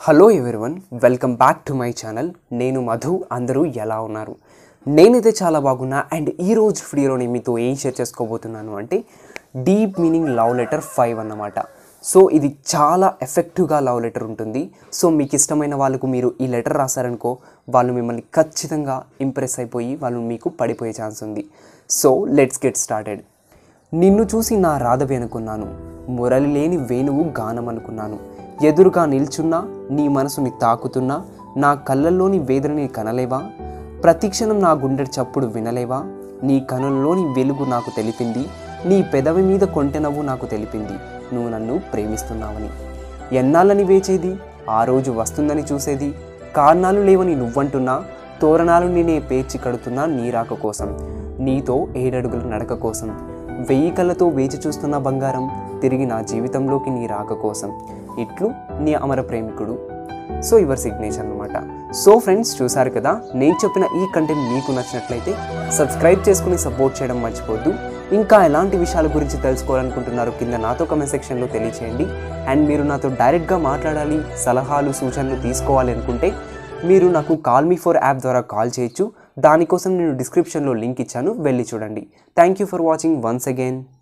hello everyone welcome back to my channel నేను మధు అందరూ ఎలా ఉన్నారు నేనైతే చాలా బాగున్నా అండ్ ఈ రోజు వీడియోలో మీతో ఏం షేర్ చేసుకోబోతున్నాను అంటే deep meaning love letter five అన్నమాట సో ఇది చాలా ఎఫెక్టివ్గా లవ్ లెటర్ ఉంటుంది సో మీకు ఇష్టమైన వాళ్ళకు మీరు ఈ లెటర్ రాశారనుకో వాళ్ళు మిమ్మల్ని ఖచ్చితంగా ఇంప్రెస్ అయిపోయి వాళ్ళు మీకు పడిపోయే ఛాన్స్ ఉంది సో లెట్స్ గెట్ స్టార్టెడ్ నిన్ను చూసి నా రాధవి అనుకున్నాను మురళి లేని వేణువు గానం అనుకున్నాను ఎదురుగా నిల్చున్నా నీ మనసుని తాకుతున్నా నా కళ్ళల్లోని వేదనని కనలేవా ప్రతిక్షణం నా గుండె చప్పుడు వినలేవా నీ కనుల్లోని వెలుగు నాకు తెలిపింది నీ పెదవి మీద కొంటె నవ్వు నాకు తెలిపింది నువ్వు నన్ను ప్రేమిస్తున్నావని ఎన్నాళ్ళని వేచేది ఆ రోజు వస్తుందని చూసేది కారణాలు లేవని నువ్వంటున్నా తోరణాలు నేనే పేర్చి కడుతున్నా నీ రాక కోసం నీతో ఏడడుగుల నడక కోసం వెయ్యి కళ్ళతో వేచి చూస్తున్న బంగారం తిరిగి నా జీవితంలోకి నీ రాక కోసం ఇట్లు నీ అమర ప్రేమికుడు సో యువర్ సిగ్నేచర్ అనమాట సో ఫ్రెండ్స్ చూసారు కదా నేను చెప్పిన ఈ కంటెంట్ మీకు నచ్చినట్లయితే సబ్స్క్రైబ్ చేసుకుని సపోర్ట్ చేయడం మర్చిపోద్దు ఇంకా ఎలాంటి విషయాల గురించి తెలుసుకోవాలనుకుంటున్నారు కింద నాతో కమెంట్ సెక్షన్లో తెలియచేయండి అండ్ మీరు నాతో డైరెక్ట్గా మాట్లాడాలి సలహాలు సూచనలు తీసుకోవాలి అనుకుంటే మీరు నాకు కాల్ మీ ఫోర్ యాప్ ద్వారా కాల్ చేయొచ్చు దానికోసం నేను డిస్క్రిప్షన్లో లింక్ ఇచ్చాను వెళ్ళి చూడండి thank you for watching once again